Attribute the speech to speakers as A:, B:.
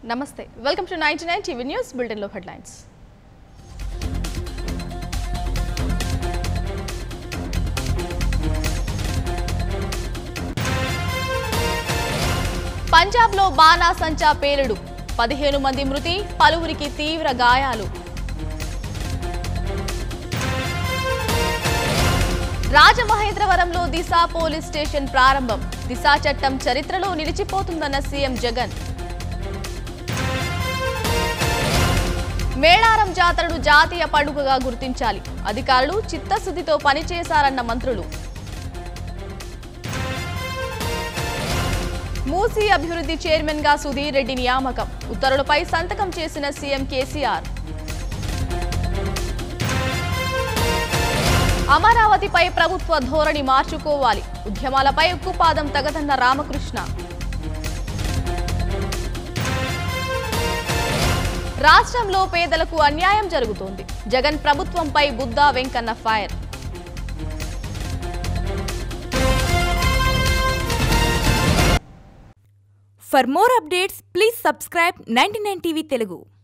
A: నమస్తే welcome to ninety nine TV news బులెటిన్లో headlines పంజాబ్లో బాణాసంచా పేలుడు పదిహేను మంది మృతి పలువురికి తీవ్ర గాయాలు రాజమహేంద్రవరంలో దిశ పోలీస్ స్టేషన్ ప్రారంభం దిశా చట్టం చరిత్రలో నిలిచిపోతుందన్న సీఎం జగన్ మేడారం జాతరను జాతీయ పండుగగా గుర్తించాలి అధికారులు చిత్తశుద్ధితో పనిచేశారన్న మంత్రులు మూసీ అభివృద్ధి చైర్మన్ గా సుధీర్ రెడ్డి నియామకం ఉత్తర్వులపై సంతకం చేసిన సీఎం కేసీఆర్ అమరావతిపై ప్రభుత్వ ధోరణి మార్చుకోవాలి ఉద్యమాలపై ఉక్కుపాదం తగదన్న రామకృష్ణ రాష్ట్రంలో పేదలకు అన్యాయం జరుగుతోంది జగన్ ప్రభుత్వంపై Buddha Venkanna fire
B: For more updates, please subscribe 99 TV Telugu.